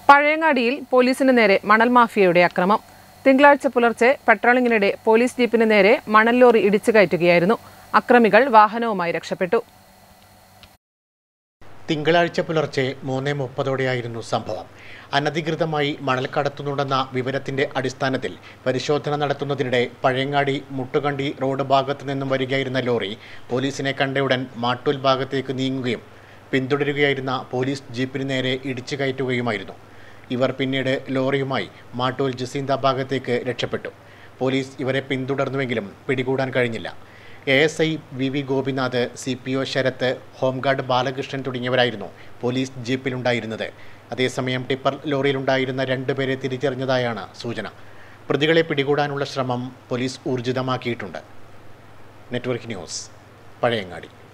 പഴയങ്ങാടിയിൽ പോലീസിന് നേരെ മണൽ മാഫിയയുടെ അക്രമം തിങ്കളാഴ്ച പുലർച്ചെ പെട്രോളിങ്ങിനിടെ പോലീസ് ജീപ്പിന് നേരെ മണൽ ലോറി ഇടിച്ചു കയറ്റുകയായിരുന്നു അക്രമികൾ വാഹനവുമായി രക്ഷപ്പെട്ടു തിങ്കളാഴ്ച പുലർച്ചെ മൂന്ന് മുപ്പതോടെയായിരുന്നു സംഭവം അനധികൃതമായി മണൽ കടത്തുന്നുണ്ടെന്ന വിവരത്തിന്റെ അടിസ്ഥാനത്തിൽ പരിശോധന നടത്തുന്നതിനിടെ പഴയങ്ങാടി മുട്ടുകണ്ടി റോഡ് ഭാഗത്തു നിന്നും വരികയായിരുന്ന ലോറി പോലീസിനെ കണ്ടയുടൻ മാട്ടൂൽ ഭാഗത്തേക്ക് നീങ്ങുകയും പിന്തുടരുകയായിരുന്ന പോലീസ് ജീപ്പിന് നേരെ ഇടിച്ചു കയറ്റുകയുമായിരുന്നു ഇവർ പിന്നീട് ലോറിയുമായി മാട്ടൂൽ ജസീന്ത ഭാഗത്തേക്ക് രക്ഷപ്പെട്ടു പോലീസ് ഇവരെ പിന്തുടർന്നുവെങ്കിലും പിടികൂടാൻ കഴിഞ്ഞില്ല A S I V V Gopinath C P O Sharath home guard Balakrishnan തുടങ്ങിയവരായിരുന്നു പോലീസ് ജീപ്പിലുണ്ടായിരുന്നത് അതേസമയം ടിപ്പർ ലോറിയിലുണ്ടായിരുന്ന രണ്ടുപേരെ തിരിച്ചറിഞ്ഞതായാണ് സൂചന പ്രതികളെ പിടികൂടാനുള്ള ശ്രമം പോലീസ് ഊർജിതമാക്കിയിട്ടുണ്ട് നെറ്റ്വർക്ക് ന്യൂസ് പഴയങ്ങാടി